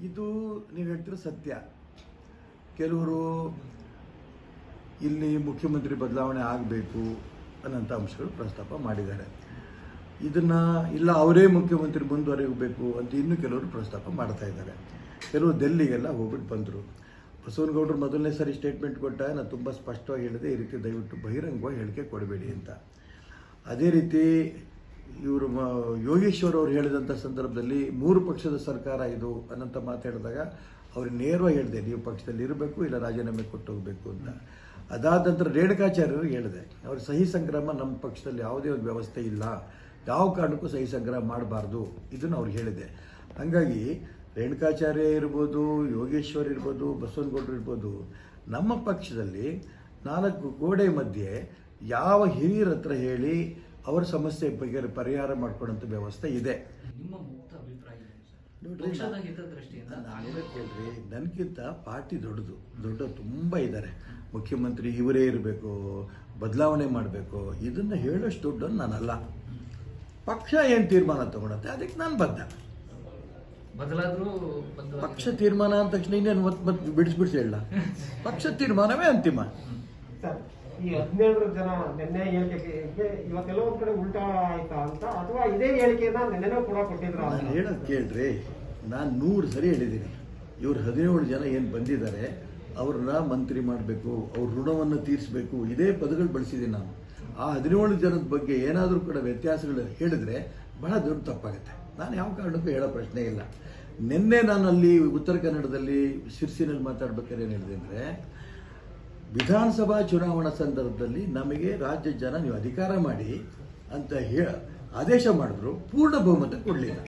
ಇದು ನೀವು ಹೇಳ್ತಿರೋ ಸತ್ಯ ಕೆಲವರು ಇಲ್ಲಿ ಮುಖ್ಯಮಂತ್ರಿ ಬದಲಾವಣೆ ಆಗಬೇಕು ಅನ್ನೋಂಥ ಅಂಶಗಳು ಪ್ರಸ್ತಾಪ ಮಾಡಿದ್ದಾರೆ ಇದನ್ನ ಇಲ್ಲ ಅವರೇ ಮುಖ್ಯಮಂತ್ರಿ ಮುಂದುವರಿಯಬೇಕು ಅಂತ ಇನ್ನೂ ಕೆಲವರು ಪ್ರಸ್ತಾಪ ಮಾಡ್ತಾ ಇದ್ದಾರೆ ಕೆಲವರು ಡೆಲ್ಲಿಗೆಲ್ಲ ಹೋಗ್ಬಿಟ್ಟು ಬಂದರು ಬಸವನಗೌಡರು ಮೊದಲನೇ ಸರಿ ಸ್ಟೇಟ್ಮೆಂಟ್ ಕೊಟ್ಟಾಗ ನಾನು ತುಂಬ ಸ್ಪಷ್ಟವಾಗಿ ಹೇಳಿದೆ ಈ ರೀತಿ ದಯವಿಟ್ಟು ಬಹಿರಂಗವಾಗಿ ಹೇಳಿಕೆ ಕೊಡಬೇಡಿ ಅಂತ ಅದೇ ರೀತಿ ಇವರು ಯೋಗೇಶ್ವರ್ ಅವರು ಹೇಳಿದಂಥ ಸಂದರ್ಭದಲ್ಲಿ ಮೂರು ಪಕ್ಷದ ಸರ್ಕಾರ ಇದು ಅನ್ನೋಂಥ ಮಾತಾಡಿದಾಗ ಅವ್ರಿಗೆ ನೇರವಾಗಿ ಹೇಳಿದೆ ನೀವು ಪಕ್ಷದಲ್ಲಿ ಇರಬೇಕು ಇಲ್ಲ ರಾಜೀನಾಮೆ ಕೊಟ್ಟು ಹೋಗಬೇಕು ಅಂತ ಅದಾದ ನಂತರ ರೇಣುಕಾಚಾರ್ಯರು ಹೇಳಿದೆ ಅವ್ರ ಸಹಿ ಸಂಗ್ರಾಮ ನಮ್ಮ ಪಕ್ಷದಲ್ಲಿ ಯಾವುದೇ ಒಂದು ವ್ಯವಸ್ಥೆ ಇಲ್ಲ ಯಾವ ಕಾರಣಕ್ಕೂ ಸಹಿ ಸಂಗ್ರಹ ಮಾಡಬಾರ್ದು ಇದನ್ನು ಅವ್ರಿಗೆ ಹೇಳಿದೆ ಹಾಗಾಗಿ ರೇಣುಕಾಚಾರ್ಯ ಇರ್ಬೋದು ಯೋಗೇಶ್ವರ್ ಇರ್ಬೋದು ಬಸವನಗೌಡರು ಇರ್ಬೋದು ನಮ್ಮ ಪಕ್ಷದಲ್ಲಿ ನಾಲ್ಕು ಗೋಡೆ ಮಧ್ಯೆ ಯಾವ ಹಿರಿಯರ ಹತ್ರ ಹೇಳಿ ಅವರ ಸಮಸ್ಯೆ ಬಗ್ಗೆ ಪರಿಹಾರ ಮಾಡ್ಕೊಳ್ಳೋಂಥ ವ್ಯವಸ್ಥೆ ಇದೆ ನಿಮ್ಮ ಮುಕ್ತ ಅಭಿಪ್ರಾಯ ಏನು ಸರ್? ನೋಡ್ರಿ, ಪಕ್ಷದ ನಾ- ಹಿತದೃಷ್ಟಿಯಿಂದ ನಾನು ಹೇಳೋದು ಕೇಳ್ರಿ ನನಗಿಂತ ಪಾರ್ಟಿ ದೊಡ್ಡದು ದೊಡ್ಡ ತುಂಬ ಇದ್ದಾರೆ ಮುಖ್ಯಮಂತ್ರಿ ಇವರೇ ಇರಬೇಕು ಬದಲಾವಣೆ ಮಾಡಬೇಕು ಇದನ್ನ ಹೇಳೋಷ್ಟು ದೊಡ್ಡವನು ನಾನಲ್ಲ ಪಕ್ಷ ಏನು ತೀರ್ಮಾನ ತಗೊಳತ್ತೆ ಅದಕ್ಕೆ ನಾನು ಬದ್ಧ ಬದಲಾದ್ರೂ ಬದಲಾಗಿ- ಪಕ್ಷ ತೀರ್ಮಾನ ಅಂದ ತಕ್ಷಣ ಇನ್ನೇನು ಮತ್ತೆ ಮತ್ತೆ ಬಿಡಿಸಿ ಬಿಡಿಸಿ ಹೇಳ ಪಕ್ಷ ತೀರ್ಮಾನವೇ ಅಂತಿಮ ಸರ್ ಈ ಹದಿನೇಳರ ಜನ ನಿನ್ನೆ ಹೇಳಿಕೆಗೆ ಇವತ್ತೆಲ್ಲ ಒಂದ್ ಕಡೆ ಉಲ್ಟಾ ಆಯ್ತಾ ಅಂತ ಅಥವಾ ಇದೇ ಹೇಳಿಕೆಯನ್ನ ನಿನ್ನೆನೂ ಕೂಡ ಕೊಟ್ಟಿದ್ರ ನಾನು ಹೇಳೋದು ಕೇಳ್ರಿ ನಾನು ನೂರು ಸರಿ ಹೇಳಿದ್ದೀನಿ ಇವ್ರು ಹದಿನೇಳು ಜನ ಏನು ಬಂದಿದ್ದಾರೆ ಅವ್ರನ್ನ ಮಂತ್ರಿ ಮಾಡಬೇಕು ಅವ್ರ ಋಣವನ್ನು ತೀರಿಸಬೇಕು ಇದೇ ಪದಗಳು ಬಳಸಿದ್ದೀನಿ ನಾನು ಆ ಹದಿನೇಳು ಜನದ ಬಗ್ಗೆ ಏನಾದರೂ ಕೂಡ ವ್ಯತ್ಯಾಸಗಳು ಹೇಳಿದ್ರೆ ಬಹಳ ದೊಡ್ಡ ತಪ್ಪಾಗುತ್ತೆ ನಾನು ಯಾವ ಕಾರಣಕ್ಕೂ ಹೇಳೋ ಪ್ರಶ್ನೆ ಇಲ್ಲ ನಿನ್ನೆ ನಾನು ಅಲ್ಲಿ ಉತ್ತರ ಕನ್ನಡದಲ್ಲಿ ಶಿರ್ಸಿನಲ್ಲಿ ಮಾತಾಡ್ಬೇಕಾದ್ರೆ ಏನು ಹೇಳಿದೆ ಅಂದರೆ ವಿಧಾನಸಭಾ ಚುನಾವಣಾ ಸಂದರ್ಭದಲ್ಲಿ ನಮಗೆ ರಾಜ್ಯ ಜನ ನೀವು ಅಧಿಕಾರ ಮಾಡಿ ಅಂತ ಹೇ ಆದೇಶ ಮಾಡಿದ್ರು ಪೂರ್ಣ ಬಹುಮತ ಕೊಡಲಿಲ್ಲ